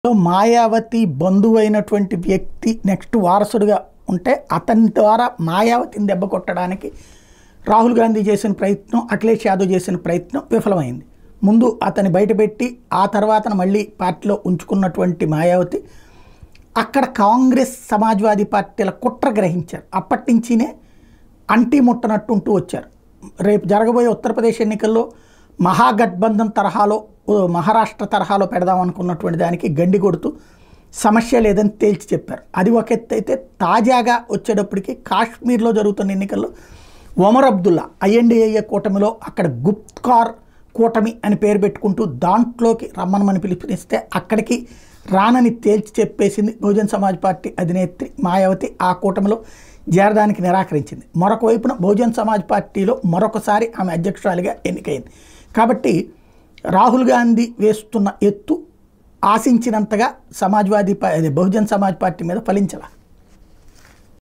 లో మాయావతి బంధువు అయినటువంటి వ్యక్తి నెక్స్ట్ వారసుడిగా ఉంటే అతని ద్వారా మాయావతిని దెబ్బ కొట్టడానికి రాహుల్ గాంధీ చేసిన ప్రయత్నం అఖిలేష్ యాదవ్ చేసిన ప్రయత్నం విఫలమైంది ముందు అతన్ని బయటపెట్టి ఆ తర్వాత మళ్ళీ పార్టీలో ఉంచుకున్నటువంటి మాయావతి అక్కడ కాంగ్రెస్ సమాజ్వాదీ పార్టీల కుట్ర గ్రహించారు అప్పటి నుంచినే అంటి ముట్టనట్టుంటూ వచ్చారు రేపు జరగబోయే ఉత్తరప్రదేశ్ ఎన్నికల్లో మహాగఠబంధన్ తరహాలో ఓ మహారాష్ట్ర తరహాలో పెడదాం అనుకున్నటువంటి దానికి గండి కొడుతూ సమస్య లేదని తేల్చి చెప్పారు అది ఒక ఎత్తు అయితే తాజాగా వచ్చేటప్పటికి కాశ్మీర్లో జరుగుతున్న ఎన్నికల్లో ఒమర్ అబ్దుల్లా ఐఎన్డిఏ కూటమిలో అక్కడ గుప్కార్ కూటమి అని పేరు పెట్టుకుంటూ దాంట్లోకి రమ్మనమని పిలుపునిస్తే అక్కడికి రానని తేల్చి చెప్పేసింది బహుజన్ సమాజ్ పార్టీ అధినేత్రి మాయావతి ఆ కూటమిలో చేరడానికి నిరాకరించింది మరొక వైపున బహుజన్ సమాజ్ పార్టీలో మరొకసారి ఆమె అధ్యక్షురాలిగా ఎన్నికైంది కాబట్టి రాహుల్ గాంధీ వేస్తున్న ఎత్తు ఆశించినంతగా సమాజ్వాదీ పా- అదే బహుజన్ సమాజ్ పార్టీ మీద ఫలించాల